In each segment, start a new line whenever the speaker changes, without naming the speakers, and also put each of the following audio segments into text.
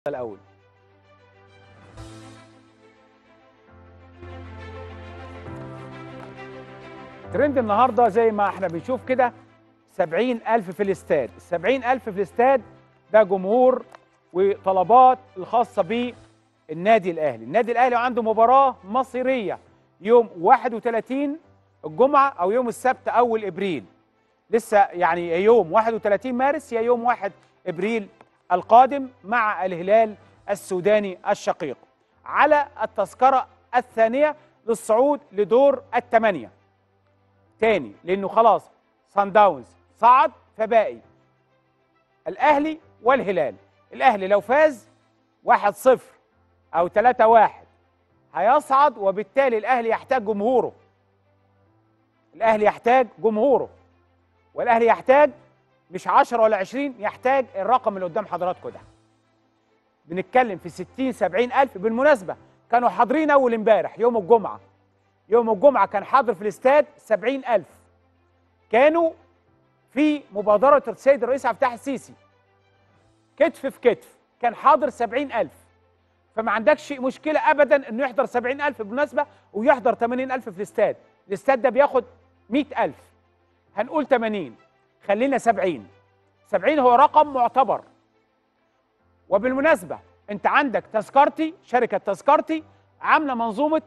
الاول ترند النهارده زي ما احنا بنشوف كده 70000 في الاستاد ال 70000 في الاستاد ده جمهور وطلبات الخاصه بالنادي الاهلي النادي الاهلي عنده مباراه مصيريه يوم 31 الجمعه او يوم السبت اول ابريل لسه يعني يا يوم 31 مارس يا يوم 1 ابريل القادم مع الهلال السوداني الشقيق على التذكره الثانيه للصعود لدور الثمانيه تاني لانه خلاص سان داونز صعد فباقي الاهلي والهلال الاهلي لو فاز 1-0 او 3-1 هيصعد وبالتالي الاهلي يحتاج جمهوره الاهلي يحتاج جمهوره والاهلي يحتاج مش 10 ولا 20 يحتاج الرقم اللي قدام حضراتكم ده بنتكلم في 60 70 الف بالمناسبه كانوا حاضرين اول امبارح يوم الجمعه يوم الجمعه كان حاضر في الاستاد 70 الف كانوا في مبادره السيد الرئيس عبد الفتاح السيسي كتف في كتف كان حاضر 70 الف فما عندكش مشكله ابدا انه يحضر 70 الف بالمناسبه ويحضر 80 الف في الاستاد الاستاد ده بياخد 100 الف هنقول 80 خلينا 70 70 هو رقم معتبر وبالمناسبه انت عندك تذكرتي شركه تذكرتي عامله منظومه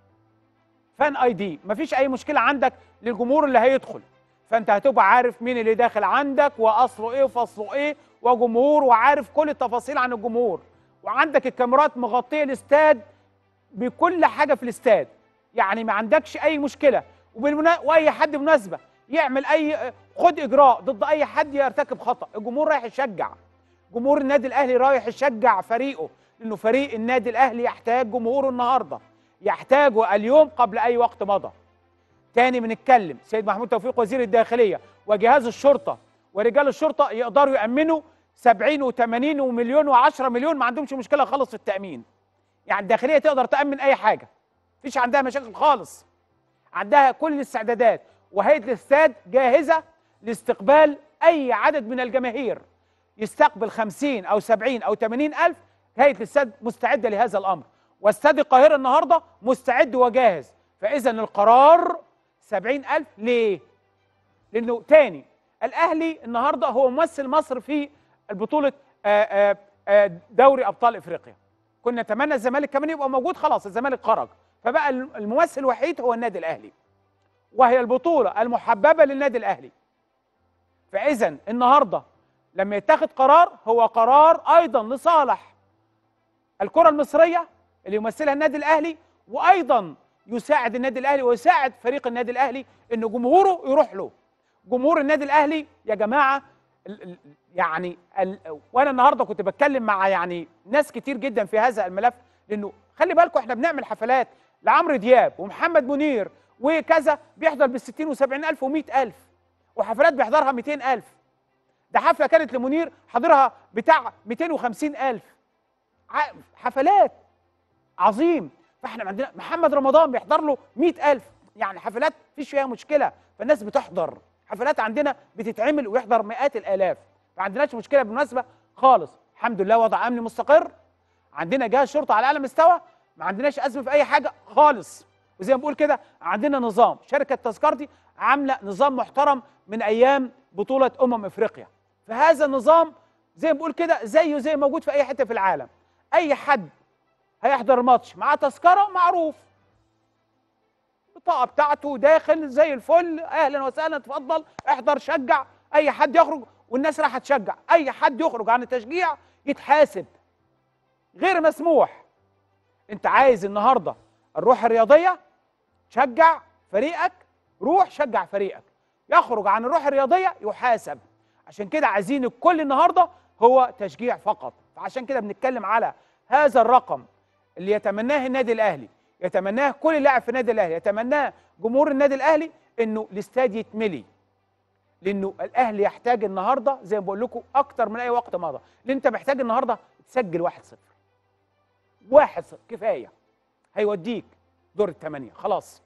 فان اي دي مفيش اي مشكله عندك للجمهور اللي هيدخل فانت هتبقى عارف مين اللي داخل عندك واصله ايه وفصله ايه وجمهور وعارف كل التفاصيل عن الجمهور وعندك الكاميرات مغطيه الاستاد بكل حاجه في الاستاد يعني ما عندكش اي مشكله وبالمنا... واي حد بالمناسبه يعمل اي خد اجراء ضد اي حد يرتكب خطا الجمهور رايح يشجع جمهور النادي الاهلي رايح يشجع فريقه لانه فريق النادي الاهلي يحتاج جمهوره النهارده يحتاجه اليوم قبل اي وقت مضى تاني بنتكلم سيد محمود توفيق وزير الداخليه وجهاز الشرطه ورجال الشرطه يقدروا يامنوا 70 و80 ومليون و10 مليون ما عندهمش مشكله خالص في التامين يعني الداخليه تقدر تامن اي حاجه مفيش عندها مشاكل خالص عندها كل الاستعدادات وهيئه الاستاد جاهزه لاستقبال اي عدد من الجماهير يستقبل 50 او 70 او 80 الف هيئه الاستاد مستعده لهذا الامر واستاد القاهره النهارده مستعد وجاهز فاذا القرار 70 الف ليه لانه تاني الاهلي النهارده هو ممثل مصر في البطوله آآ آآ دوري ابطال افريقيا كنا نتمنى الزمالك كمان يبقى موجود خلاص الزمالك خرج فبقى الممثل الوحيد هو النادي الاهلي وهي البطوله المحببه للنادي الاهلي فاذا النهارده لما يتخذ قرار هو قرار ايضا لصالح الكره المصريه اللي يمثلها النادي الاهلي وايضا يساعد النادي الاهلي ويساعد فريق النادي الاهلي ان جمهوره يروح له جمهور النادي الاهلي يا جماعه يعني وانا النهارده كنت بتكلم مع يعني ناس كتير جدا في هذا الملف لانه خلي بالكم احنا بنعمل حفلات لعمرو دياب ومحمد منير وكذا بيحضر بال 60 و70 الف و100 الف وحفلات بيحضرها 200 الف ده حفله كانت لمنير حاضرها بتاع 250 الف حفلات عظيم فاحنا عندنا محمد رمضان بيحضر له 100000 يعني حفلات مفيش فيها مشكله فالناس بتحضر حفلات عندنا بتتعمل ويحضر مئات الالاف ما عندناش مشكله بالمناسبه خالص الحمد لله وضع امني مستقر عندنا جهاز شرطه على اعلى مستوى ما عندناش ازمه في اي حاجه خالص وزي ما بقول كده عندنا نظام شركه تذكرتي عامله نظام محترم من ايام بطوله امم افريقيا فهذا النظام زي ما بقول كده زيه زي موجود في اي حته في العالم اي حد هيحضر ماتش مع تذكره معروف البطاقه بتاعته داخل زي الفل اهلا وسهلا اتفضل احضر شجع اي حد يخرج والناس راح تشجع اي حد يخرج عن التشجيع يتحاسب غير مسموح انت عايز النهارده الروح الرياضيه شجع فريقك روح شجع فريقك يخرج عن الروح الرياضيه يحاسب عشان كده عايزين الكل النهارده هو تشجيع فقط فعشان كده بنتكلم على هذا الرقم اللي يتمناه النادي الاهلي يتمناه كل لاعب في النادي الاهلي يتمناه جمهور النادي الاهلي انه الاستاد يتملي لانه الاهلي يحتاج النهارده زي ما بقول لكم اكتر من اي وقت مضى لان انت محتاج النهارده تسجل 1-0 1-0 كفايه هيوديك دور الثمانيه خلاص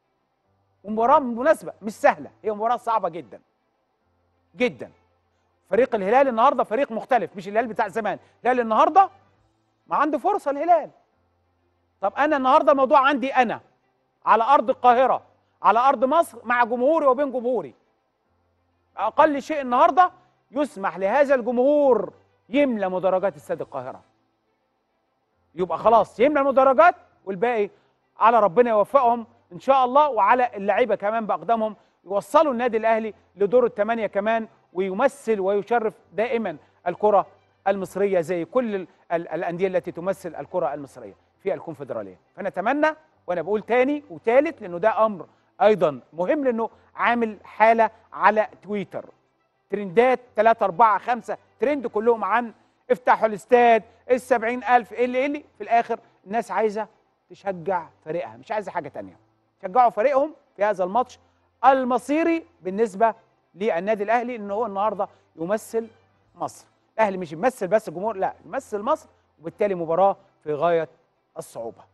ومباراه بالمناسبه مش سهله هي مباراه صعبه جدا جدا فريق الهلال النهارده فريق مختلف مش الهلال بتاع زمان الهلال النهارده ما عنده فرصه الهلال طب انا النهارده الموضوع عندي انا على ارض القاهره على ارض مصر مع جمهوري وبين جمهوري اقل شيء النهارده يسمح لهذا الجمهور يملى مدرجات استاد القاهره يبقى خلاص يملى المدرجات والباقي على ربنا يوفقهم ان شاء الله وعلى اللعيبه كمان باقدامهم يوصلوا النادي الاهلي لدور الثمانيه كمان ويمثل ويشرف دائما الكره المصريه زي كل ال- ال- الانديه التي تمثل الكره المصريه في الكونفدراليه فنتمنى وانا بقول تاني وتالت لانه ده امر ايضا مهم لانه عامل حاله على تويتر ترندات 3 4 5 ترند كلهم عن افتحوا الاستاد ال 70000 اللي إيه اللي في الاخر الناس عايزه تشجع فريقها مش عايزه حاجه تانية شجعوا فريقهم في هذا الماتش المصيري بالنسبه للنادي الاهلي ان هو النهارده يمثل مصر الاهلي مش يمثل بس الجمهور لا يمثل مصر وبالتالي مباراه في غايه الصعوبه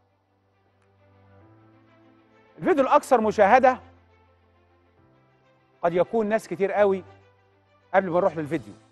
الفيديو الاكثر مشاهده قد يكون ناس كتير قوي قبل ما نروح للفيديو